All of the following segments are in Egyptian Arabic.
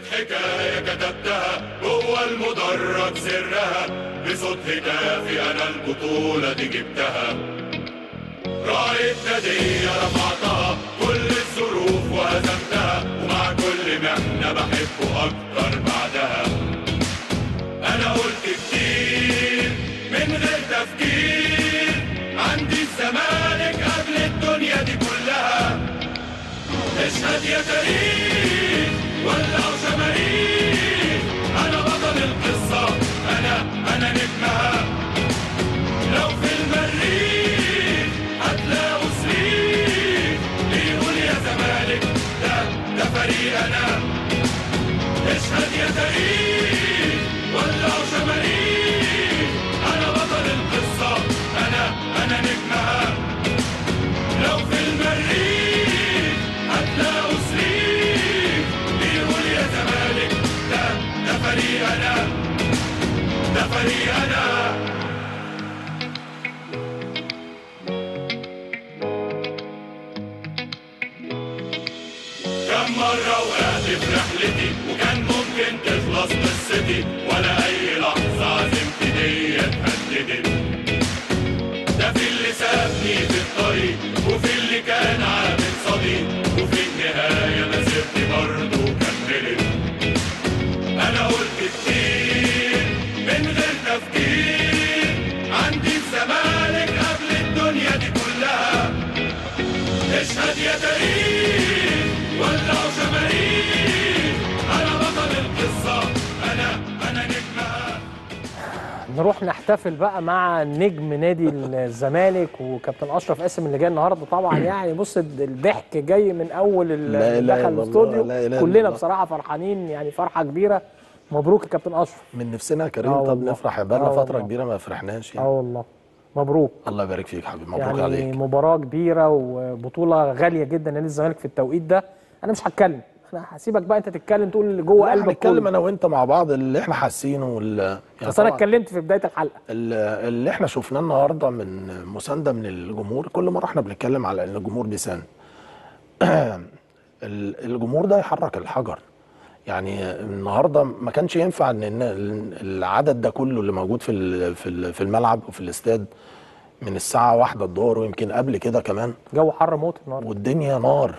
حكاية كتبتها جوه المدرج سرها بصوت هتافي أنا البطولة دي جبتها راية نادية رفعتها كل الظروف وهزمتها ومع كل محنة بحبه أكتر بعدها أنا قلت كتير من غير تفكير عندي الزمالك قبل الدنيا دي كلها اشهد يا تاريخ ولعوا شماريخ أنا بطل القصة أنا أنا نجمها لو في المريخ هتلاقوا صريخ بيقول يا زمالك ده ده فريقنا اشهد يا تاريخ ولعوا شماريخ انا بطل القصه انا انا نجمها لو في المريخ هتلاقوا صريخ بيقول يا زمالك ده ده فريقنا ده فريقنا كم مرة وقعت في رحلتي وكان ممكن تخلص قصتي ولا أي لحظة عزمتي دي اتهددت ده في اللي سابني في الطريق وفي اللي كان عامل صديق وفي النهاية مسيرتي برضه كملت أنا قلت كتير من غير تفكير عندي الزمالك قبل الدنيا دي كلها اشهد يا تاريخ ولعوا شماريخ انا بطل القصه انا انا نجمها نروح نحتفل بقى مع نجم نادي الزمالك وكابتن اشرف قاسم اللي جاي النهارده طبعا يعني بص الضحك جاي من اول ال- لا إله دخل إلا الله، الاستوديو لا إله إلا كلنا الله. بصراحه فرحانين يعني فرحه كبيره مبروك يا كابتن اشرف من نفسنا يا كريم آه طب والله. نفرح بقى لنا آه فتره والله. كبيره ما فرحناش اه يعني والله مبروك الله يبارك فيك حبيبي مبروك يعني عليك مباراه كبيره وبطوله غاليه جدا نادي الزمالك في التوقيت ده انا مش هتكلم انا هسيبك بقى انت تتكلم تقول اللي جوه لا، قلبك هنتكلم كله انا وانت مع بعض اللي احنا حاسينه وال يعني بس انا طبعاً اتكلمت في بدايه الحلقه ال- اللي احنا شفناه النهارده من مسانده من الجمهور كل مره احنا بنتكلم على ان الجمهور بيساند ال- الجمهور ده يحرك الحجر يعني النهارده ما كانش ينفع ان إن العدد ده كله اللي موجود في ال- في ال- في الملعب وفي الاستاد من الساعه واحدة الظهر ويمكن قبل كده كمان جو حر موت النهارده والدنيا نار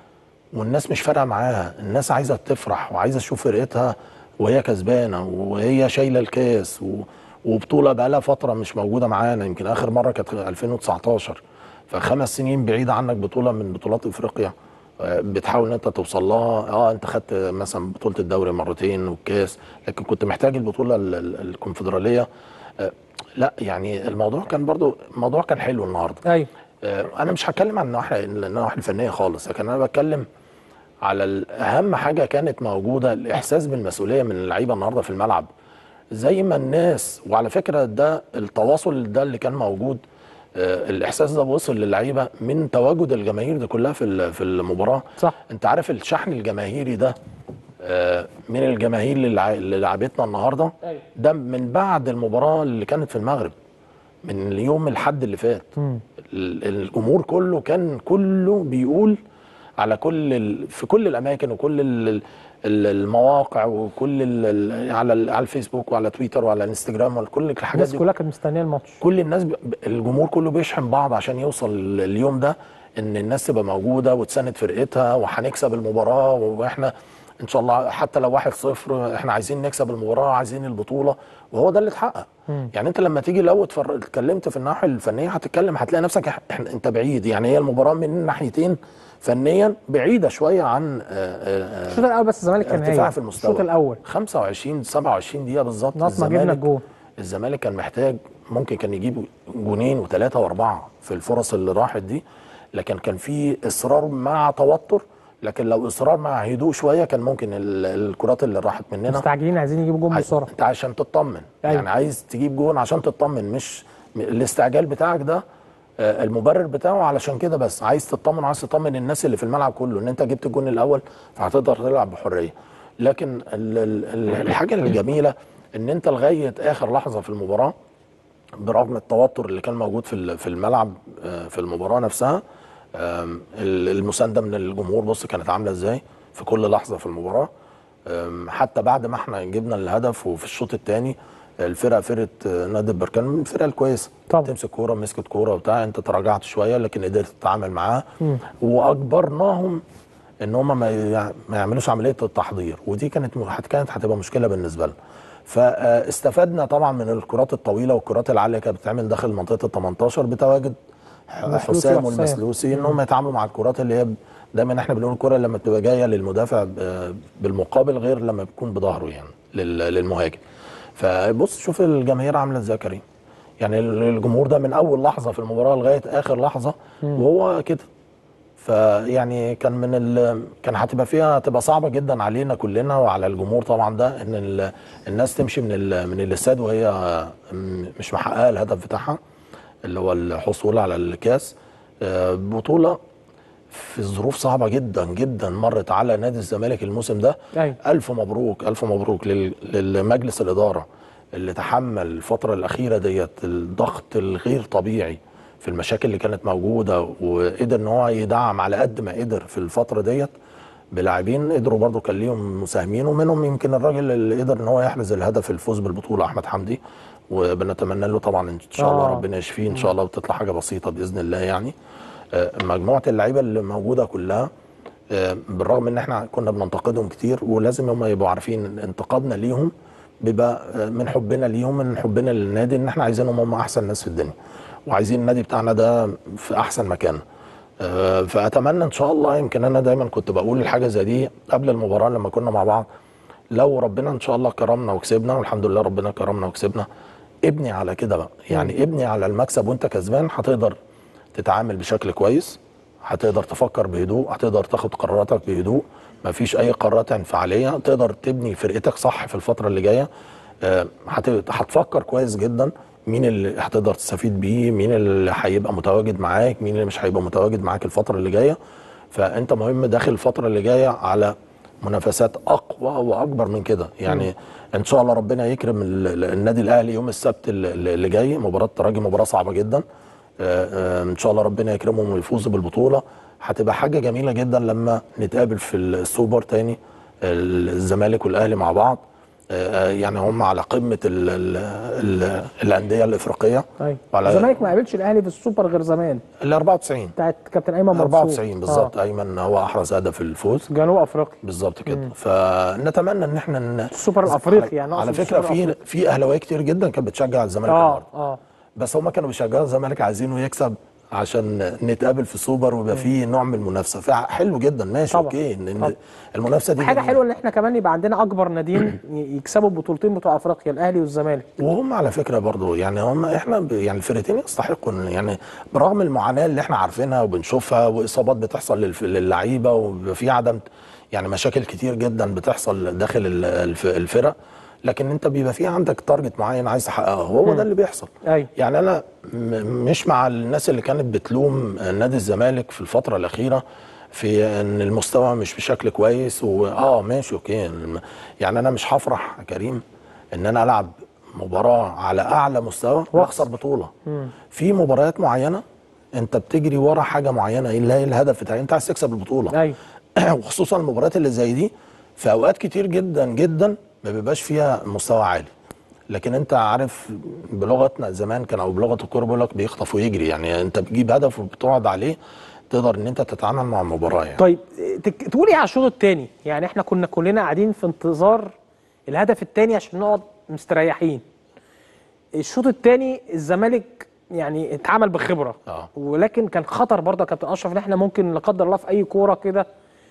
والناس مش فارقه معاها الناس عايزه تفرح وعايزه تشوف فرقتها وهي كسبانه وهي شايله الكاس و... وبطوله بقى لها فتره مش موجوده معانا يمكن اخر مره كانت 2019 فخمس سنين بعيده عنك بطوله من بطولات افريقيا آه، بتحاول ان انت توصل لها اه انت خدت مثلا بطوله الدوري مرتين والكاس لكن كنت محتاج البطوله ال- ال- الكونفدراليه آه، لا يعني الموضوع كان برضو الموضوع كان حلو النهارده ايوه آه، انا مش هتكلم عن النواحي النواحي الفنيه خالص لكن انا بتكلم على ال- اهم حاجه كانت موجوده الاحساس بالمسؤوليه من اللعيبه النهارده في الملعب زي ما الناس وعلى فكره ده التواصل ده اللي كان موجود آه، الاحساس ده وصل للعيبه من تواجد الجماهير دي كلها في ال- في المباراه صح انت عارف الشحن الجماهيري ده آه، من الجماهير اللي لع- اللي لعبتنا النهارده أيوة. ده من بعد المباراه اللي كانت في المغرب من اليوم الحد اللي فات ال- الجمهور كله كان كله بيقول على كل ال... في كل الاماكن وكل ال... ال- المواقع وكل ال... ال- على ال... على الفيسبوك وعلى تويتر وعلى الانستجرام وعلى كل الحاجات الناس دي كلها كانت مستنيه الماتش كل الناس ب... الجمهور كله بيشحن بعض عشان يوصل اليوم ده ان الناس تبقى موجوده وتساند فرقتها وهنكسب المباراه واحنا ان شاء الله حتى لو 1-0 احنا عايزين نكسب المباراه عايزين البطوله وهو ده اللي اتحقق يعني انت لما تيجي لو اتفر- اتكلمت في الناحيه الفنيه هتتكلم هتلاقي نفسك إح- احنا انت بعيد يعني هي المباراه من ناحيتين فنيا بعيده شويه عن آه، آه، الشوط الاول بس الزمالك كان ارتفاع هايل في المستوى الشوط الاول 25 27 دقيقه بالظبط ناقص ما جبنا الجون الزمالك كان محتاج ممكن كان يجيب جونين وثلاثه واربعه في الفرص اللي راحت دي لكن كان في اصرار مع توتر لكن لو اصرار مع هدوء شويه كان ممكن ال- الكرات اللي راحت مننا مستعجلين عايزين يجيبوا جون عايز- بسرعه انت عشان تطمن أيوة. يعني عايز تجيب جون عشان تطمن مش م- الاستعجال بتاعك ده آه، المبرر بتاعه علشان كده بس عايز تطمن عايز تطمن الناس اللي في الملعب كله ان انت جبت الجون الاول فهتقدر تلعب بحريه لكن ال- ال- ال- الحاجه الجميله ان انت لغايه اخر لحظه في المباراه برغم التوتر اللي كان موجود في ال- في الملعب آه، في المباراه نفسها آم، ال- المسانده من الجمهور بص كانت عامله ازاي في كل لحظه في المباراه أم، حتى بعد ما احنا جبنا الهدف وفي الشوط الثاني الفرقه فرقه آه، نادي البركان من الفرق الكويسه طبعا. تمسك كوره مسكت كوره وبتاع انت تراجعت شويه لكن قدرت تتعامل معاها واجبرناهم ان هم ما يع- ما يعملوش عمليه التحضير ودي كانت م- هت- كانت هتبقى مشكله بالنسبه لنا فاستفدنا طبعا من الكرات الطويله والكرات العاليه كانت بتتعمل داخل منطقه ال 18 بتواجد ح- المسلوسي حسام وحسام. والمسلوسي ان هم يتعاملوا مع الكرات اللي هي ب- دايما احنا بنقول الكره لما بتبقى جايه للمدافع ب- بالمقابل غير لما بتكون بظهره يعني لل- للمهاجم فبص شوف الجماهير عامله ازاي يا كريم يعني ال- الجمهور ده من اول لحظه في المباراه لغايه اخر لحظه وهو كده فيعني كان من ال... كان هتبقى فيها هتبقى صعبه جدا علينا كلنا وعلى الجمهور طبعا ده ان ال... الناس تمشي من ال... من الاستاد وهي م- مش محققه الهدف بتاعها اللي هو الحصول على الكاس آه، بطوله في ظروف صعبه جدا جدا مرت على نادي الزمالك الموسم ده أيوة. الف مبروك الف مبروك لل... للمجلس الاداره اللي تحمل الفتره الاخيره ديت الضغط الغير طبيعي في المشاكل اللي كانت موجوده وقدر ان هو يدعم على قد ما قدر في الفتره ديت بلاعبين قدروا برضو كان ليهم مساهمين ومنهم يمكن الراجل اللي قدر ان هو يحرز الهدف الفوز بالبطوله احمد حمدي وبنتمنى له طبعا ان شاء الله آه. ربنا يشفيه ان شاء الله وتطلع حاجه بسيطه باذن الله يعني آه، مجموعه اللعيبه اللي موجوده كلها آه، بالرغم ان احنا كنا بننتقدهم كتير ولازم هم يبقوا عارفين ان انتقادنا ليهم بيبقى آه، من حبنا ليهم من حبنا للنادي ان احنا عايزينهم هم احسن ناس في الدنيا وعايزين النادي بتاعنا ده في احسن مكان آه، فاتمنى ان شاء الله يمكن انا دايما كنت بقول الحاجه زي دي قبل المباراه لما كنا مع بعض لو ربنا ان شاء الله كرمنا وكسبنا والحمد لله ربنا كرمنا وكسبنا ابني على كده بقى يعني ابني على المكسب وانت كسبان هتقدر تتعامل بشكل كويس هتقدر تفكر بهدوء هتقدر تاخد قراراتك بهدوء مفيش اي قرارات انفعاليه تقدر تبني فرقتك صح في الفتره اللي جايه آه، هت- هتفكر كويس جدا مين اللي هتقدر تستفيد بيه مين اللي هيبقى متواجد معاك مين اللي مش هيبقى متواجد معاك الفتره اللي جايه فانت مهم داخل الفتره اللي جايه على منافسات اقوى واكبر من كده يعني ان شاء الله ربنا يكرم ال- ال- النادي الاهلي يوم السبت ال- اللي جاي مباراه ترجي مباراه صعبه جدا آه، آه، ان شاء الله ربنا يكرمهم ويفوزوا بالبطوله هتبقى حاجه جميله جدا لما نتقابل في السوبر تاني الزمالك والاهلي مع بعض آه، آه، يعني هم على قمه ال ال ال الانديه الافريقيه ايوه وعلى الزمالك ما قابلش الاهلي في السوبر غير زمان ال 94 بتاعت كابتن ايمن منصور 94 بالظبط آه. ايمن هو احرز هدف الفوز جنوب افريقيا بالظبط كده فنتمنى ان احنا ن... السوبر الافريقي يعني على أقصد فكره السوبر في الأفريقي. في اهلاويه كتير جدا كانت بتشجع الزمالك اه النهارده اه بس هم كانوا بيشجعوا الزمالك عايزينه يكسب عشان نتقابل في السوبر ويبقى فيه نوع من المنافسه فحلو جدا ماشي طبعا. اوكي ان طبعا. إن المنافسه دي حاجه جميلة. حلوه ان احنا كمان يبقى عندنا اكبر ناديين ي- يكسبوا البطولتين بتوع افريقيا الاهلي والزمالك وهم على فكره برضو يعني هم احنا ب- يعني الفرقتين يستحقوا إن- يعني برغم المعاناه اللي احنا عارفينها وبنشوفها واصابات بتحصل للف- للعيبه وبيبقى في عدم يعني مشاكل كتير جدا بتحصل داخل ال- الف- الفرق لكن انت بيبقى في عندك تارجت معين عايز تحققه هو ده اللي بيحصل ايوه يعني انا م- مش مع الناس اللي كانت بتلوم نادي الزمالك في الفتره الاخيره في ان المستوى مش بشكل كويس واه ماشي اوكي الم- يعني انا مش هفرح يا كريم ان انا العب مباراه على اعلى مستوى واخسر بطوله في مباريات معينه انت بتجري ورا حاجه معينه اللي هي الهدف بتاعي انت عايز تكسب البطوله ايوه وخصوصا المباريات اللي زي دي في اوقات كتير جدا جدا ما بيبقاش فيها مستوى عالي لكن انت عارف بلغتنا زمان كان او بلغه الكوره بيقول لك بيخطف ويجري يعني انت بتجيب هدف وبتقعد عليه تقدر ان انت تتعامل مع المباراه يعني طيب تك... تقول ايه على الشوط الثاني يعني احنا كنا كلنا قاعدين في انتظار الهدف الثاني عشان نقعد مستريحين الشوط الثاني الزمالك يعني اتعمل بخبره اه. ولكن كان خطر برضه يا كابتن اشرف ان احنا ممكن لا قدر الله في اي كوره كده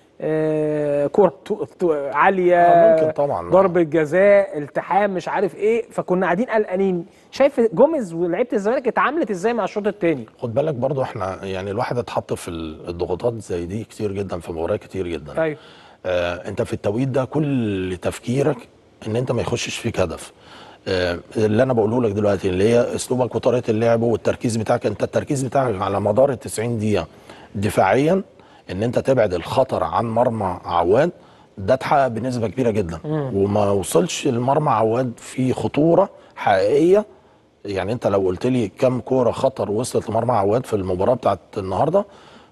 آه كوره تو- تو- عاليه آه، ممكن طبعا. ضربه جزاء التحام مش عارف ايه فكنا قاعدين قلقانين شايف جوميز ولعيبه الزمالك اتعاملت ازاي مع الشوط الثاني خد بالك برضو احنا يعني الواحد اتحط في الضغوطات زي دي كتير جدا في مباريات كتير جدا ايوه آه انت في التوقيت ده كل تفكيرك ان انت ما يخشش فيك هدف آه اللي انا بقوله لك دلوقتي اللي هي اسلوبك وطريقه اللعب والتركيز بتاعك انت التركيز بتاعك على مدار ال 90 دقيقه دفاعيا ان انت تبعد الخطر عن مرمى عواد ده اتحقق بنسبه كبيره جدا وما وصلش لمرمى عواد في خطوره حقيقيه يعني انت لو قلت لي كم كوره خطر وصلت لمرمى عواد في المباراه بتاعت النهارده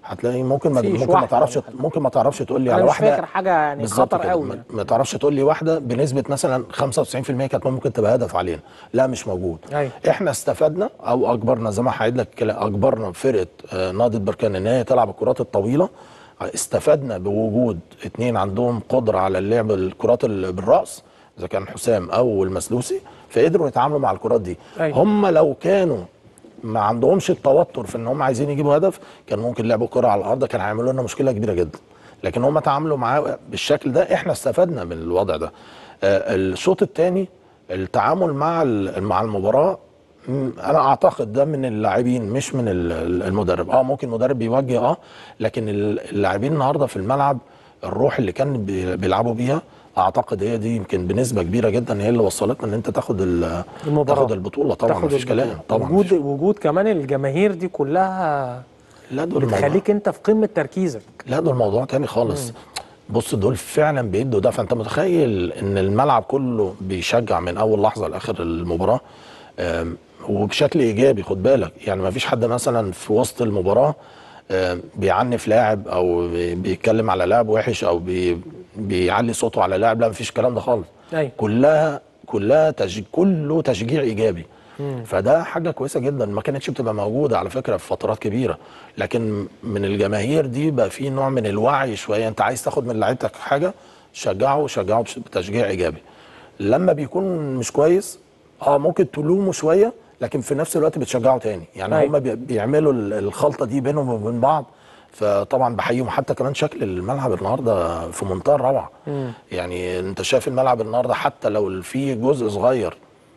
هتلاقي ممكن ما مفيش ممكن ما واحدة تعرفش ولا حاجة. ممكن ما تعرفش تقول لي انا على مش واحده فاكر حاجه يعني بالظبط خطر كده. قوي ما, يعني. ما تعرفش تقول لي واحده بنسبه مثلا 95% كانت ممكن تبقى هدف علينا لا مش موجود أيوة. احنا استفدنا او اجبرنا زي ما هعيد لك الكلام، اجبرنا فرقه آه، نهضه بركان ان هي تلعب الكرات الطويله استفدنا بوجود اتنين عندهم قدره على اللعب الكرات اللي بالراس اذا كان حسام او المسلوسي فقدروا يتعاملوا مع الكرات دي أيوة. هم لو كانوا ما عندهمش التوتر في ان هم عايزين يجيبوا هدف كان ممكن لعبوا كرة على الارض كان هيعملوا لنا مشكله كبيره جدا لكن هم تعاملوا معاه بالشكل ده احنا استفدنا من الوضع ده آه، الشوط الثاني التعامل مع ال- مع المباراه مم، انا اعتقد ده من اللاعبين مش من ال- ال- المدرب اه ممكن المدرب بيوجه اه لكن ال- اللاعبين النهارده في الملعب الروح اللي كان بي- بيلعبوا بيها اعتقد هي دي يمكن بنسبه كبيره جدا هي اللي وصلتنا ان انت تاخد ال- المباراة. تاخد البطوله طبعا تاخد مفيش البطولة. كلام طبعا وجود مفيش- وجود كمان الجماهير دي كلها لا دول الموضوع بتخليك انت في قمه تركيزك لا دول موضوع تاني خالص بص دول فعلا بيدوا ده فانت متخيل ان الملعب كله بيشجع من اول لحظه لاخر المباراه آم، وبشكل ايجابي خد بالك يعني ما فيش حد مثلا في وسط المباراه آم، بيعنف لاعب او بي- بيتكلم على لاعب وحش او بي بيعلي صوته على لاعب لا ما فيش الكلام ده خالص أيوة. كلها كلها تشج... كله تشجيع ايجابي فده حاجه كويسه جدا ما كانتش بتبقى موجوده على فكره في فترات كبيره لكن من الجماهير دي بقى في نوع من الوعي شويه انت عايز تاخد من لعيبتك حاجه شجعه شجعه بش- بتشجيع ايجابي لما بيكون مش كويس اه ممكن تلومه شويه لكن في نفس الوقت بتشجعه تاني يعني أيوة. هم بي- بيعملوا ال- الخلطه دي بينهم وبين بعض فطبعا بحييهم حتى كمان شكل الملعب النهارده في منتهى الروعه يعني انت شايف الملعب النهارده حتى لو في جزء صغير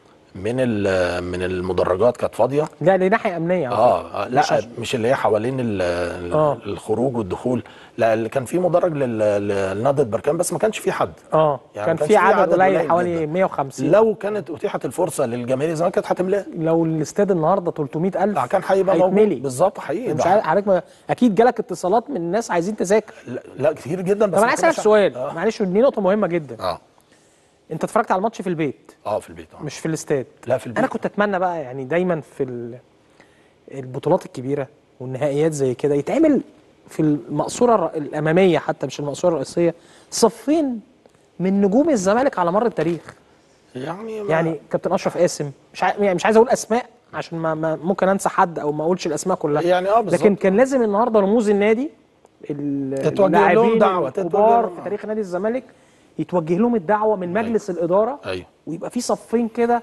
من ال- من المدرجات كانت فاضيه لا دي ناحيه امنيه على فكرة. اه آه، مش لا عشان- مش اللي هي حوالين ال- ال- آه. الخروج والدخول لا اللي كان في مدرج لل- لنهضه بركان بس ما كانش فيه حد اه يعني كان ما كانش في في عدد عدد قليل قليل حوالي جداً. 150 لو كانت اتيحت الفرصه للجماهير زمان كانت هتملاها لو الاستاد النهارده 300000 لا، كان هيبقى هيتملي. موجود بالظبط حقيقي مش ده عارف حضرتك ما- اكيد جالك اتصالات من الناس عايزين تذاكر لا, لا كتير جدا بس طب انا ما عايز اسالك كناش- سؤال اه معلش دي نقطه مهمه جدا اه, انت اتفرجت على الماتش في البيت آه في البيت آه. مش في الاستاد لا في البيت انا كنت اتمنى بقى يعني دايما في ال- البطولات الكبيره والنهائيات زي كده يتعمل في المقصوره الر- الاماميه حتى مش المقصوره الرئيسيه صفين من نجوم الزمالك على مر التاريخ يعني ما يعني كابتن اشرف قاسم مش عاي... يعني مش عايز اقول اسماء عشان ما, ما ممكن انسى حد او ما اقولش الاسماء كلها يعني اه بالظبط لكن كان لازم النهارده رموز النادي ال- تتوجه لهم اللاعبين دعوة، تتوجه الكبار لهم. في تاريخ نادي الزمالك يتوجه لهم الدعوه من مجلس الاداره ايوه ويبقى في صفين كده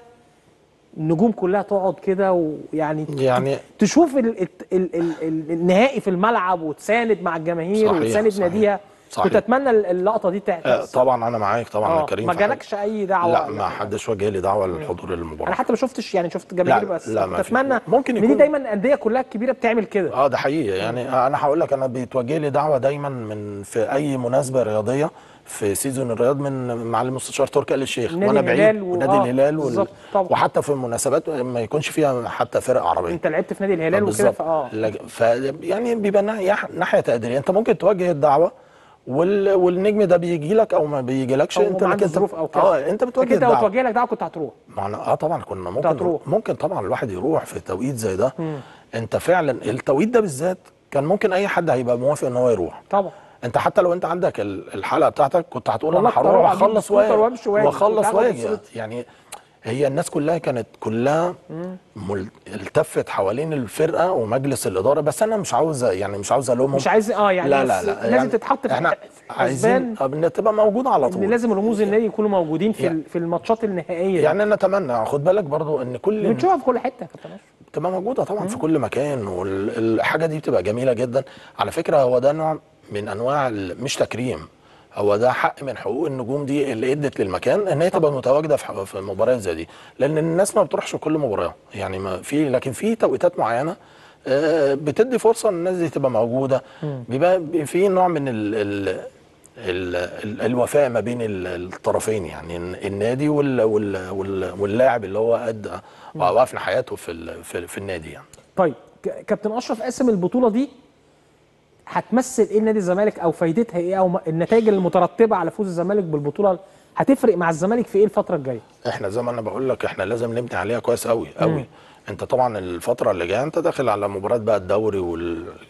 النجوم كلها تقعد كده ويعني يعني تشوف ال ال ال ال ال النهائي في الملعب وتساند مع الجماهير صحيح، وتساند صحيح، ناديها صحيح. كنت اتمنى اللقطه دي آه تحدث طبعا انا معاك طبعا يا آه، كريم ما في حاجة. جالكش اي دعوه لا ما حدش وجه لي دعوه للحضور المباراه انا حتى ما شفتش يعني شفت جماهير لا، بس لا، كنت ما في. اتمنى ممكن إن دي يكون- دايما الانديه كلها الكبيره بتعمل كده اه ده حقيقي يعني انا هقول لك انا بيتوجه لي دعوه دايما من في اي مناسبه رياضيه في سيزون الرياض من معالي المستشار تركي آل الشيخ نادي وانا بعيد الهلال و- ونادي آه، الهلال وال... بالظبط، طبعا. وحتى في المناسبات ما يكونش فيها حتى فرق عربيه انت لعبت في نادي الهلال وكده بالظبط. فاه لج- ف يعني بيبقى ناحيه ناحيه تقديريه انت ممكن توجه الدعوه وال... والنجم ده بيجي لك او ما بيجيلكش أو انت ما لك عنده انت ظروف او كده اه انت بتوجه لكن انت لو الدعوه توجه لك دعوه كنت هتروح معنا اه طبعا كنا ممكن هتروح. ممكن طبعا الواحد يروح في توقيت زي ده انت فعلا التوقيت ده بالذات كان ممكن اي حد هيبقى موافق ان هو يروح طبعا انت حتى لو انت عندك ال- الحلقه بتاعتك كنت هتقول والله انا كنت هروح هروح أجيب واخلص سكوتر واجي وأمشي واجي. واخلص كنت هاخد واجي الصوت. يعني هي الناس كلها كانت كلها مل... التفت حوالين الفرقه ومجلس الاداره بس انا مش عاوز يعني مش عاوز الومهم مش عايز اه يعني لا بس لا لا لازم يعني تتحط في احنا في عايزين حسبان ان تبقى موجوده على ان طول لازم رموز النادي يكونوا موجودين في يعني- ال- في الماتشات النهائيه يعني نتمنى خد بالك برضو ان كل بنشوفها في كل حته يا كابتن اشرف بتبقى موجوده طبعا في كل مكان والحاجه دي بتبقى جميله جدا على فكره هو ده نوع من انواع ال- مش تكريم هو ده حق من حقوق النجوم دي اللي ادت للمكان ان هي تبقى متواجده في ح- في مباريات زي دي لان الناس ما بتروحش كل مباراه يعني ما في لكن في توقيتات معينه آه، بتدي فرصه ان الناس دي تبقى موجوده بيبقى بي- في نوع من ال ال ال ال الوفاء ما بين ال- الطرفين يعني الن- النادي وال وال وال واللاعب اللي هو ادى وافنى حياته في ال- في, في النادي يعني طيب ك- كابتن اشرف قاسم البطوله دي هتمثل ايه لنادي الزمالك او فايدتها ايه او م- النتائج المترتبه على فوز الزمالك بالبطوله هتفرق مع الزمالك في ايه الفتره الجايه احنا زي ما انا بقول لك احنا لازم نبني عليها كويس قوي قوي انت طبعا الفتره اللي جايه انت داخل على مباراه بقى الدوري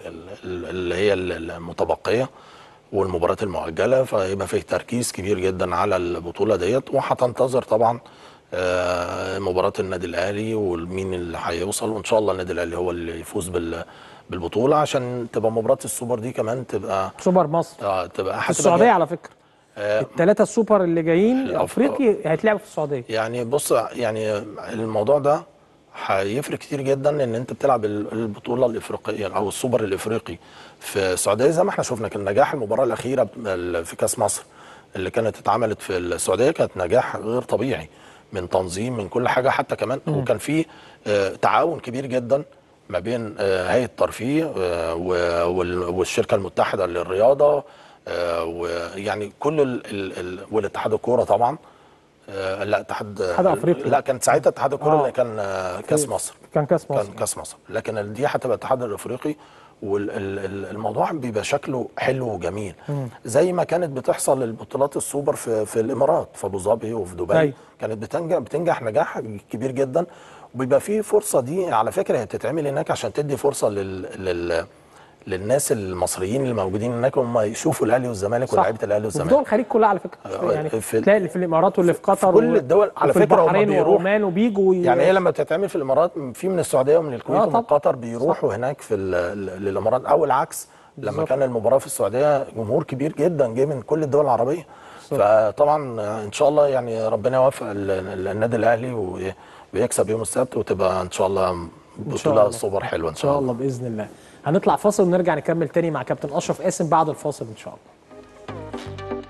اللي هي المتبقيه والمباريات المؤجله فيبقى فيه تركيز كبير جدا على البطوله ديت وهتنتظر طبعا آه، مباراه النادي الاهلي ومين اللي هيوصل وان شاء الله النادي الاهلي هو اللي يفوز بال بالبطوله عشان تبقى مباراه السوبر دي كمان تبقى سوبر مصر آه تبقى في هتبقى السعوديه على فكره آه، الثلاثه السوبر اللي جايين الأف- افريقي هيتلعبوا في السعوديه يعني بص يعني الموضوع ده هيفرق كتير جدا ان انت بتلعب ال- البطوله الافريقيه او السوبر الافريقي في السعوديه زي ما احنا شفنا كان نجاح المباراه الاخيره ب- في كاس مصر اللي كانت اتعملت في السعوديه كانت نجاح غير طبيعي من تنظيم من كل حاجه حتى كمان وكان في آه، تعاون كبير جدا ما بين آه، هيئه الترفيه آه، و- وال- والشركه المتحده للرياضه آه، ويعني كل ال ال ال والاتحاد الكوره طبعا آه، لا اتحاد اتحاد أفريقيا. لا كان ساعتها اتحاد الكوره آه. اللي كان آه، كاس مصر كان كاس مصر كان كاس مصر لكن دي هتبقى الاتحاد الافريقي والموضوع بيبقى شكله حلو وجميل زي ما كانت بتحصل البطولات السوبر في في الامارات في ابو ظبي وفي دبي أيوة. كانت بتنجح بتنجح نجاح كبير جدا وبيبقى فيه فرصه دي على فكره هي بتتعمل هناك عشان تدي فرصه لل, لل للناس المصريين اللي موجودين هناك هم يشوفوا الاهلي والزمالك صح. ولاعيبه الاهلي وفي والزمالك دول الخليج كلها على فكره آه، يعني في- تلاقي اللي في الامارات واللي في قطر كل و- الدول على وفي فكرة هم البحرين بيروحوا- وعمان وبيجوا ي- يعني هي لما بتتعمل في الامارات في من السعوديه ومن الكويت آه ومن طبعا. قطر بيروحوا هناك في ال- ال- للامارات او العكس لما بالظبط. كان المباراه في السعوديه جمهور كبير جدا جه من كل الدول العربيه فطبعا ان شاء الله يعني ربنا يوفق ال- ال- النادي الاهلي وي- ويكسب يوم السبت وتبقى ان شاء الله بطوله الله. سوبر حلوه ان ان شاء الله باذن الله هنطلع فاصل ونرجع نكمل تاني مع كابتن اشرف قاسم بعد الفاصل ان شاء الله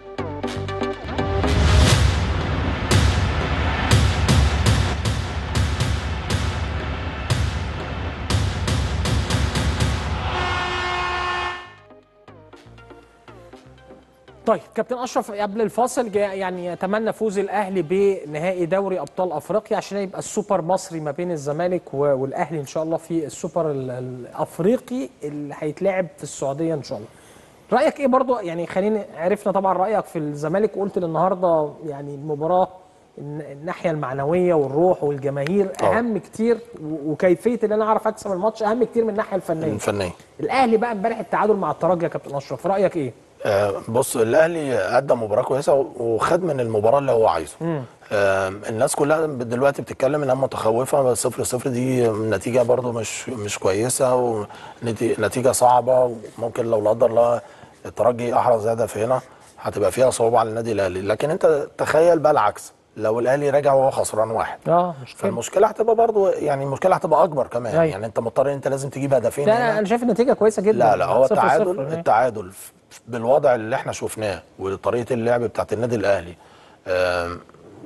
طيب كابتن اشرف قبل الفاصل جا- يعني يتمنى فوز الاهلي بنهائي دوري ابطال افريقيا عشان يبقى السوبر مصري ما بين الزمالك و- والاهلي ان شاء الله في السوبر ال- الافريقي اللي هيتلعب في السعوديه ان شاء الله. رايك ايه برضو يعني خلينا عرفنا طبعا رايك في الزمالك وقلت لي النهارده يعني المباراه الن- الناحيه المعنويه والروح والجماهير طبعا. اهم كتير و- وكيفيه ان انا اعرف اكسب الماتش اهم كتير من الناحيه الفنيه. الفنيه الاهلي بقى امبارح التعادل مع الترجي يا كابتن اشرف رايك ايه؟ آه، بص الاهلي ادى مباراه كويسه وخد من المباراه اللي هو عايزه آه، الناس كلها دلوقتي بتتكلم انها متخوفه صفر صفر دي نتيجه برضو مش مش كويسه ونتيجه صعبه وممكن لو لا قدر الله الترجي احرز هدف هنا هتبقى فيها صعوبه على النادي الاهلي لكن انت تخيل بقى العكس لو الاهلي رجع وهو خسران واحد اه مش كده فالمشكله هتبقى برضو يعني المشكله هتبقى اكبر كمان أيوة. يعني انت مضطر ان انت لازم تجيب هدفين لا هنا. لا انا شايف النتيجه كويسه جدا لا لا هو صفر التعادل صفر هناك. التعادل ف- بالوضع اللي احنا شفناه وطريقه اللعب بتاعت النادي الاهلي آم،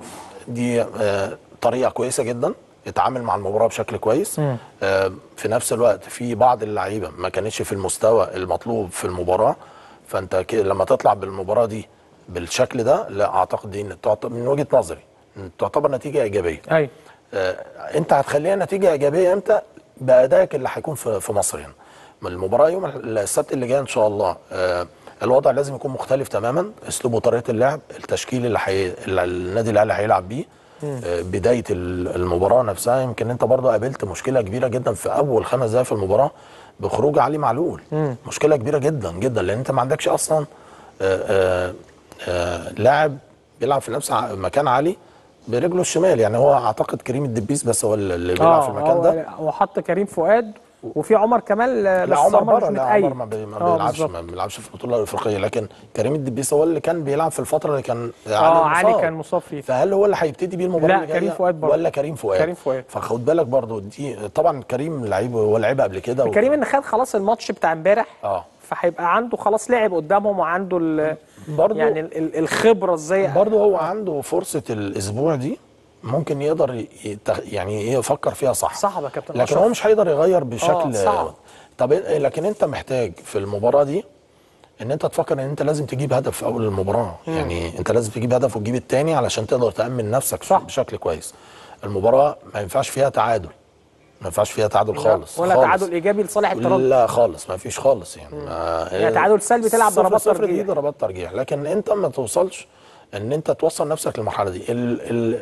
دي آه، طريقه كويسه جدا اتعامل مع المباراه بشكل كويس آم، في نفس الوقت في بعض اللعيبه ما كانتش في المستوى المطلوب في المباراه فانت ك- لما تطلع بالمباراه دي بالشكل ده لا اعتقد دي إن تعت- من وجهه نظري إن تعتبر نتيجه ايجابيه ايوه آه، انت هتخليها نتيجه ايجابيه امتى بادائك اللي هيكون في في مصر هنا من المباراه يوم السبت اللي جاي ان شاء الله آه، الوضع لازم يكون مختلف تماما اسلوب وطريقه اللعب التشكيل اللي, حي... اللي النادي الاهلي هيلعب بيه آه، بدايه ال- المباراه نفسها يمكن انت برضه قابلت مشكله كبيره جدا في اول خمس دقائق في المباراه بخروج علي معلول مشكله كبيره جدا جدا لان انت ما عندكش اصلا آه، آه، آه، لاعب بيلعب في نفس ع- مكان علي برجله الشمال يعني هو اعتقد كريم الدبيس بس هو اللي بيلعب في المكان هو- ده هو حط كريم فؤاد وفي عمر كمال آه، لا بس عمر بره مش لا متأيد. عمر ما, بي ما آه، بيلعبش بالظبط. ما بيلعبش في البطوله الافريقيه لكن كريم الدبيس هو اللي كان بيلعب في الفتره اللي كان اه علي مصاب. كان مصاب فيه فهل هو اللي هيبتدي بيه المباراه لا، اللي جايه كريم فؤاد برضه. ولا كريم فؤاد كريم فؤاد. فخد بالك برضه دي طبعا كريم لعيب هو لعيب قبل كده و- كريم ان خد خلاص الماتش بتاع امبارح اه فهيبقى عنده خلاص لعب قدامهم وعنده ال- برضه يعني ال- ال- الخبره ازاي برضه هو عنده فرصه الاسبوع دي ممكن يقدر يتخ... يعني إيه يفكر فيها صح صعب يا كابتن لكن أشرف. هو مش هيقدر يغير بشكل صعب. طب إيه- لكن انت محتاج في المباراه دي ان انت تفكر ان انت لازم تجيب هدف في اول المباراه يعني انت لازم تجيب هدف وتجيب الثاني علشان تقدر تامن نفسك صح. بشكل كويس المباراه ما ينفعش فيها تعادل ما ينفعش فيها تعادل خالص ولا خالص. تعادل ايجابي لصالح الترجي لا خالص ما فيش خالص يعني ما يعني تعادل سلبي تلعب صفر ضربات صفر دي ترجيح. ضربات ترجيح لكن انت ما توصلش ان انت توصل نفسك للمرحله دي ال ال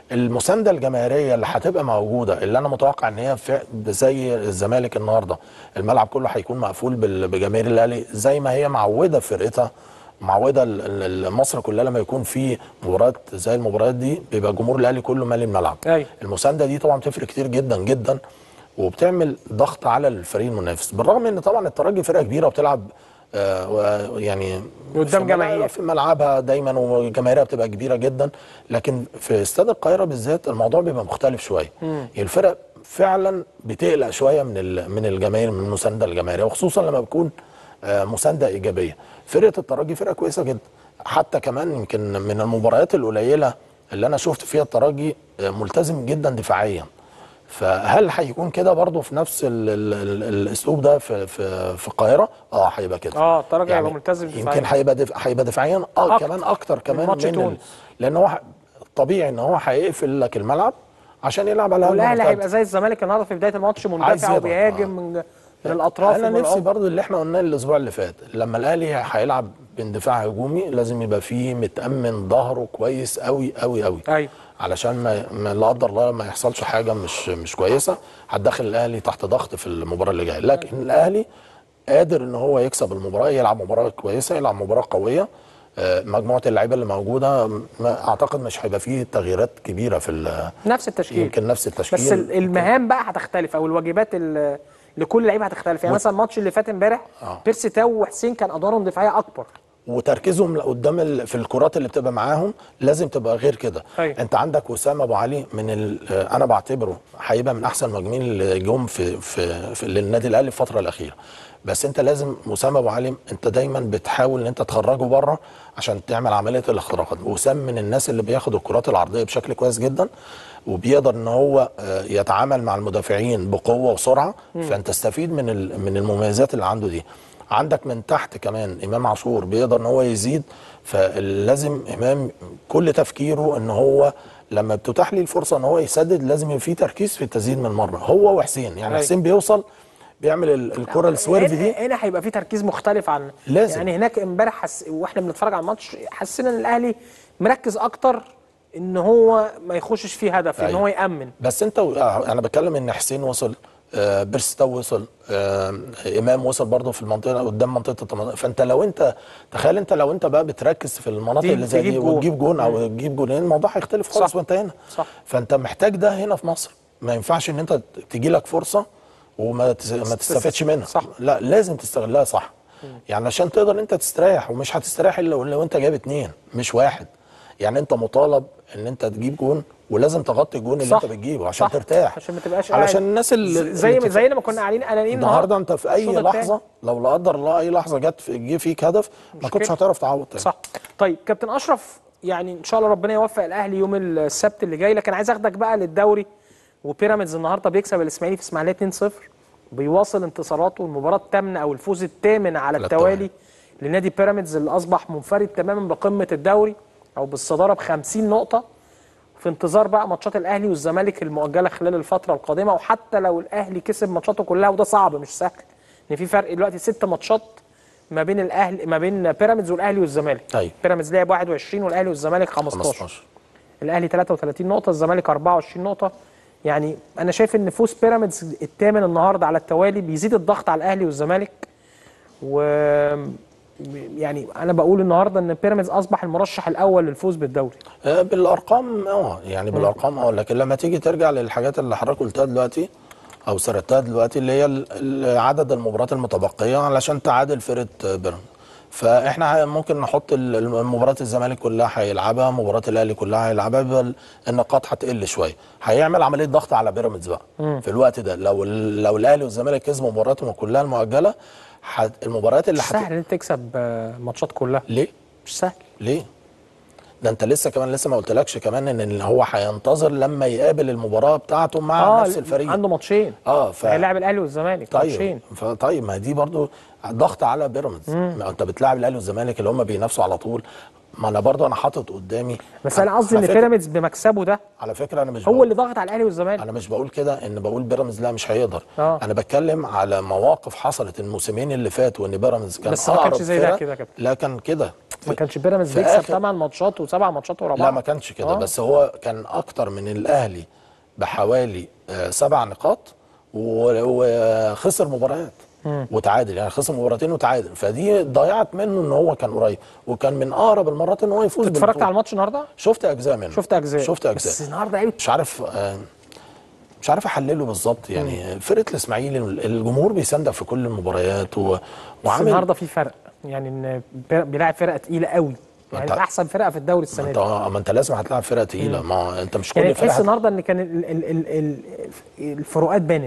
المسانده الجماهيريه اللي هتبقى موجوده اللي انا متوقع ان هي فع- زي الزمالك النهارده الملعب كله هيكون مقفول بال- بجماهير الاهلي زي ما هي معوده فرقتها معوده ال- ال- ال- مصر كلها لما يكون في مباريات زي المباريات دي بيبقى جمهور الاهلي كله مالي الملعب أيوة. المسانده دي طبعا بتفرق كتير جدا جدا وبتعمل ضغط على الفريق المنافس بالرغم ان طبعا الترجي فرقه كبيره وبتلعب آه و- يعني قدام في ملعب- جماهير. في ملعبها دايما وجماهيرها بتبقى كبيره جدا لكن في استاد القاهره بالذات الموضوع بيبقى مختلف شويه الفرق فعلا بتقلق شويه من ال- من الجماهير من المسانده الجماهيريه وخصوصا لما بتكون آه، مسانده ايجابيه فرقه الترجي فرقه كويسه جدا حتى كمان يمكن من المباريات القليله اللي انا شفت فيها الترجي آه، ملتزم جدا دفاعيا فهل هيكون كده برضه في نفس ال ال ال الاسلوب ده في في في القاهره؟ اه هيبقى كده اه الترجي هيبقى ملتزم دفاعيا. يمكن هيبقى دف... هيبقى دفاعيا اه أكتر كمان اكتر كمان ماتش من ال... تونس. لان هو ح- طبيعي ان هو هيقفل لك الملعب عشان يلعب على هجمة والاهلي مرتدة. هيبقى زي الزمالك النهارده في بدايه الماتش عايز مندفع يضغط، وبيهاجم آه. من من الاطراف انا ومن نفسي العمق. برضو اللي احنا قلناه الاسبوع اللي فات لما الاهلي هيلعب باندفاع هجومي لازم يبقى فيه متامن ظهره كويس قوي قوي قوي ايوه علشان ما, ما لا قدر الله ما يحصلش حاجه مش مش كويسه هتدخل الاهلي تحت ضغط في المباراه اللي جايه لكن الاهلي قادر ان هو يكسب المباراه يلعب مباراه كويسه يلعب مباراه قويه آه، مجموعه اللعيبه اللي موجوده ما اعتقد مش هيبقى فيه تغييرات كبيره في ال- نفس التشكيل يمكن نفس التشكيل بس ال- المهام بقى هتختلف او الواجبات ال- لكل لعيب هتختلف يعني مثلا الماتش اللي فات امبارح آه. بيرسي تاو وحسين كان ادوارهم دفاعيه اكبر وتركيزهم قدام ال... في الكرات اللي بتبقى معاهم لازم تبقى غير كده أيوة. انت عندك وسام ابو علي من ال... آه، انا بعتبره هيبقى من احسن المهاجمين اللي جم في في, في للنادي الاهلي الفتره الاخيره بس انت لازم وسام ابو علي انت دايما بتحاول ان انت تخرجه بره عشان تعمل عمليه الاختراقات وسام من الناس اللي بياخد الكرات العرضيه بشكل كويس جدا وبيقدر ان هو آه، يتعامل مع المدافعين بقوه وسرعه فانت تستفيد من ال... من المميزات اللي عنده دي عندك من تحت كمان امام عاشور بيقدر ان هو يزيد فلازم امام كل تفكيره ان هو لما بتتاح لي الفرصه ان هو يسدد لازم يبقى في تركيز في التسديد من المره هو وحسين يعني أيوة. حسين بيوصل بيعمل ال- الكره السويرف هنا- دي هنا هيبقى في تركيز مختلف عن لازم. يعني هناك امبارح حس... واحنا بنتفرج على الماتش حسينا ان الاهلي مركز اكتر ان هو ما يخشش فيه هدف ان أيوة. هو يامن بس انت و- آه، انا بتكلم ان حسين وصل آه، بيرستو وصل آه، امام وصل برضه في المنطقه قدام منطقه التمنتاشر فانت لو انت تخيل انت لو انت بقى بتركز في المناطق تجيب- اللي زي دي تجيب جون. وتجيب جون او تجيب جونين الموضوع هيختلف خالص صح. وانت هنا صح. فانت محتاج ده هنا في مصر ما ينفعش ان انت تجي لك فرصه وما تس- ما تستفادش منها صح. لا لازم تستغلها صح يعني عشان تقدر انت تستريح ومش هتستريح الا لو انت جايب اتنين مش واحد يعني انت مطالب ان انت تجيب جون ولازم تغطي الجون اللي صح. انت بتجيبه عشان صح. ترتاح عشان ما تبقاش علشان قاعد. الناس اللي زي اللي ما بتف- زي ما كنا قاعدين قلقانين النهارده انت في اي الشوط التاني. لحظه لو لا قدر الله اي لحظه جت في جه فيك هدف ما كنتش مشكلة. هتعرف تعوض تاني صح طيب كابتن اشرف يعني ان شاء الله ربنا يوفق الاهلي يوم السبت اللي جاي لكن عايز اخدك بقى للدوري وبيراميدز النهارده بيكسب الاسماعيلي في اسماعيليه 2-0 بيواصل انتصاراته المباراه الثامنه او الفوز الثامن على على التوالي لنادي بيراميدز اللي اصبح منفرد تماما بقمه الدوري او بالصداره ب 50 نقطه في انتظار بقى ماتشات الاهلي والزمالك المؤجله خلال الفتره القادمه وحتى لو الاهلي كسب ماتشاته كلها وده صعب مش سهل ان في فرق دلوقتي ست ماتشات ما بين الاهلي ما بين بيراميدز والاهلي والزمالك أيوة. بيراميدز لعب 21 والاهلي والزمالك 15, 15 الاهلي 33 نقطه الزمالك 24 نقطه يعني انا شايف ان فوز بيراميدز الثامن النهارده على التوالي بيزيد الضغط على الاهلي والزمالك و يعني انا بقول النهارده ان بيراميدز اصبح المرشح الاول للفوز بالدوري آه، بالارقام اه يعني بالارقام اه لكن لما تيجي ترجع للحاجات اللي حضرتك قلتها دلوقتي او سردتها دلوقتي اللي هي ال- ال- عدد المباريات المتبقيه علشان تعادل فرقه آه، بيراميدز فاحنا ه- ممكن نحط ال- ال- مباراه الزمالك كلها هيلعبها مباراه الاهلي كلها هيلعبها يبقى النقاط هتقل شويه هيعمل عمليه ضغط على بيراميدز بقى في الوقت ده لو ال- لو الاهلي والزمالك كسبوا مباراتهم كلها المؤجله هت- المباريات اللي مش سهل ان انت تكسب آه، ماتشات كلها ليه مش سهل ليه؟ ده انت لسه كمان لسه ما قلتلكش كمان ان ال- هو هينتظر لما يقابل المباراه بتاعته مع اه نفس الفريق عنده ماتشين اه ف هيلاعب الاهلي والزمالك ماتشين طيب طيب ما دي برضو ضغط على بيراميدز ما انت بتلاعب الاهلي والزمالك اللي هم بينافسوا على طول ما انا برضو انا حاطط قدامي بس انا قصدي ان على فكرة- بيراميدز بمكسبه ده على فكره انا مش هو بقول اللي ضاغط على الاهلي والزمالك انا مش بقول كده ان بقول بيراميدز لا مش هيقدر آه. انا بتكلم على مواقف حصلت الموسمين اللي فاتوا ان بيراميدز كان بس ما كانش أقرب زي ده فرق. كده يا كابتن. لا كان كده ما كانش بيراميدز في بيكسب آخر- 8 ماتشات وسبع ماتشات ورا بعض لا ما كانش كده آه. بس هو كان اكتر من الاهلي بحوالي آه، سبع نقاط و- وخسر مباريات وتعادل يعني خسر مباراتين وتعادل فدي ضيعت منه ان هو كان قريب وكان من اقرب المرات ان هو يفوز اتفرجت بالبطولة. على الماتش النهارده؟ شفت اجزاء منه شفت اجزاء شفت بس اجزاء النهارده لعيبه مش عارف آه، مش عارف احلله بالظبط يعني فرقه الاسماعيلي الجمهور بيساندك في كل المباريات و... بس وعامل النهارده في فرق يعني ان بير- بيلاعب فرقه تقيله قوي يعني أنت- احسن فرقه في الدوري ما السنه انت دي آه، ما انت لازم هتلاعب فرقه تقيله ما انت مش كل يعني تحس فرقه النهارده ان كان ال ال ال ال الفروقات بانت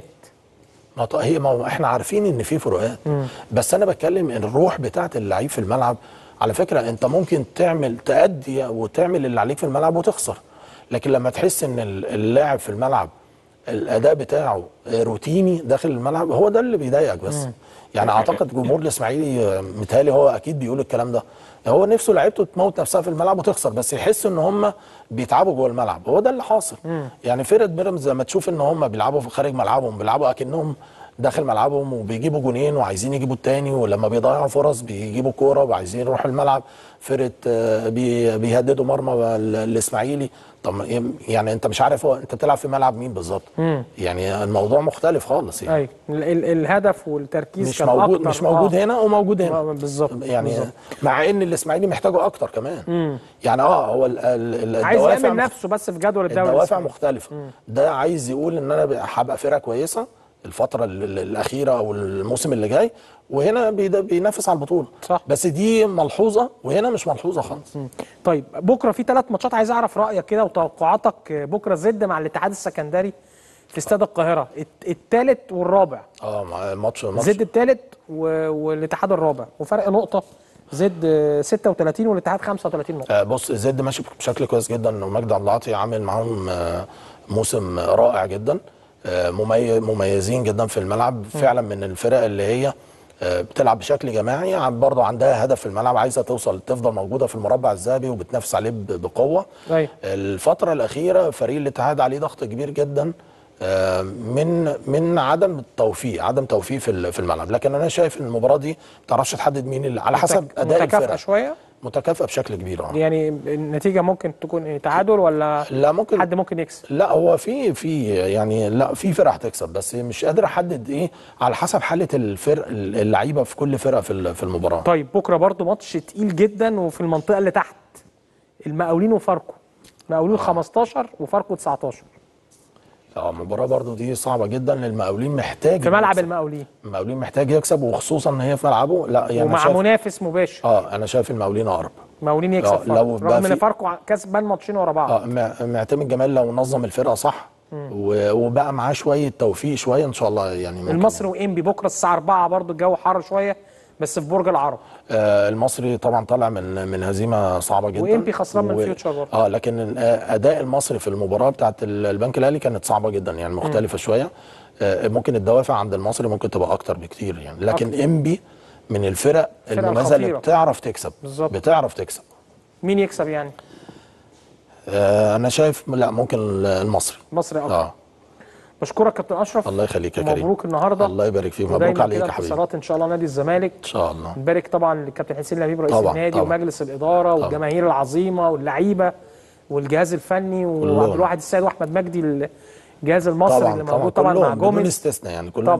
ما ط- هي ما هو احنا عارفين ان في فروقات بس انا بتكلم ان الروح بتاعت اللعيب في الملعب على فكره انت ممكن تعمل تأدي وتعمل اللي عليك في الملعب وتخسر لكن لما تحس ان ال- اللاعب في الملعب الاداء بتاعه روتيني داخل الملعب هو ده اللي بيضايقك بس يعني اعتقد جمهور الاسماعيلي متهيألي هو اكيد بيقول الكلام ده هو نفسه لعيبته تموت نفسها في الملعب وتخسر بس يحس ان هم بيتعبوا جوه الملعب هو ده اللي حاصل يعني فرقه بيراميدز لما تشوف ان هم بيلعبوا في خارج ملعبهم بيلعبوا اكنهم داخل ملعبهم وبيجيبوا جونين وعايزين يجيبوا التاني ولما بيضيعوا فرص بيجيبوا كوره وعايزين يروحوا الملعب فرقه آه، بي- بيهددوا مرمى ال- الاسماعيلي طب ما- يعني انت مش عارف هو انت بتلعب في ملعب مين بالظبط يعني الموضوع مختلف خالص يعني ايوه ال ال الهدف والتركيز مش كان موجود أكتر. مش موجود آه. هنا وموجود هنا آه، بالظبط يعني بالظبط. مع ان الاسماعيلي محتاجه اكتر كمان يعني اه هو ال- ال- ال- عايز الدوافع يعمل مخ- نفسه بس في جدول الدوري الدوافع الإسباني. مختلفه ده عايز يقول ان انا ب- هبقى فرقه كويسه الفتره ال- ال- الاخيره او الموسم اللي جاي وهنا بيد- بينافس على البطوله صح. بس دي ملحوظه وهنا مش ملحوظه خالص طيب بكره في ثلاث ماتشات عايز اعرف رايك كده وتوقعاتك بكره زد مع الاتحاد السكندري في استاد القاهره الثالث والرابع اه مع ماتش ماتش زد الثالث والاتحاد الرابع وفرق نقطه زد آه، 36 والاتحاد 35 نقطه آه، بص زد ماشي بشكل كويس جدا ومجدي عبد العاطي عامل معاهم آه، موسم رائع جدا آه، ممي- مميزين جدا في الملعب فعلا من الفرق اللي هي آه، بتلعب بشكل جماعي عن- برضه عندها هدف في الملعب عايزه توصل تفضل موجوده في المربع الذهبي وبتنافس عليه ب- بقوه أيوة. الفتره الاخيره فريق الاتحاد عليه ضغط كبير جدا آه، من من عدم التوفيق عدم توفيق في ال- في الملعب لكن انا شايف ان المباراه دي ما تعرفش تحدد مين اللي على حسب متك- اداء متكافئه الفرق شويه متكافئه بشكل كبير اه يعني النتيجه ممكن تكون إيه، تعادل ولا لا ممكن حد ممكن يكسب لا هو في في يعني لا في فرق هتكسب بس مش قادر احدد ايه على حسب حاله الفرق اللعيبه في كل فرقه في ال- في المباراه طيب بكره برضو ماتش تقيل جدا وفي المنطقه اللي تحت المقاولين وفاركو مقاولين 15 وفاركو 19 اه المباراه برضو دي صعبه جدا للمقاولين محتاج في ملعب يكسب. المقاولين المقاولين محتاج يكسب وخصوصا ان هي في ملعبه لا يعني أنا ومع شايف منافس مباشر اه انا شايف المقاولين اقرب المقاولين يكسب آه، فاركو لو بقى رغم ان في- فاركو كسبان ماتشين ورا بعض اه مع- معتمد جمال لو نظم الفرقه صح و- وبقى معاه شويه توفيق شويه ان شاء الله يعني ممكن المصري وانبي بكره الساعه 4 برضو الجو حر شويه بس في برج العرب آه المصري طبعا طالع من من هزيمه صعبه جدا وإمبي خسران من فيوتشر برضه. اه لكن آه اداء المصري في المباراه بتاعت ال- البنك الاهلي كانت صعبه جدا يعني مختلفه شويه آه ممكن الدوافع عند المصري ممكن تبقى اكتر بكتير يعني لكن انبي من الفرق المميزه اللي الخطيرة. بتعرف تكسب بالظبط. بتعرف تكسب مين يكسب يعني آه انا شايف لا ممكن المصري مصري اكتر اه بشكرك كابتن اشرف الله يخليك يا كريم مبروك النهارده الله يبارك فيك مبروك ودايما عليك كده يا حبيبي انتصارات ان شاء الله نادي الزمالك ان شاء الله نبارك طبعا للكابتن حسين لبيب رئيس طبعاً، النادي طبعاً. ومجلس الاداره والجماهير العظيمه واللعيبه والجهاز الفني وعبد الواحد السيد واحمد مجدي الجهاز المصري طبعا اللي طبعا موجود طبعا مع كلهم بدون جوميز استثناء يعني كلهم طبعاً.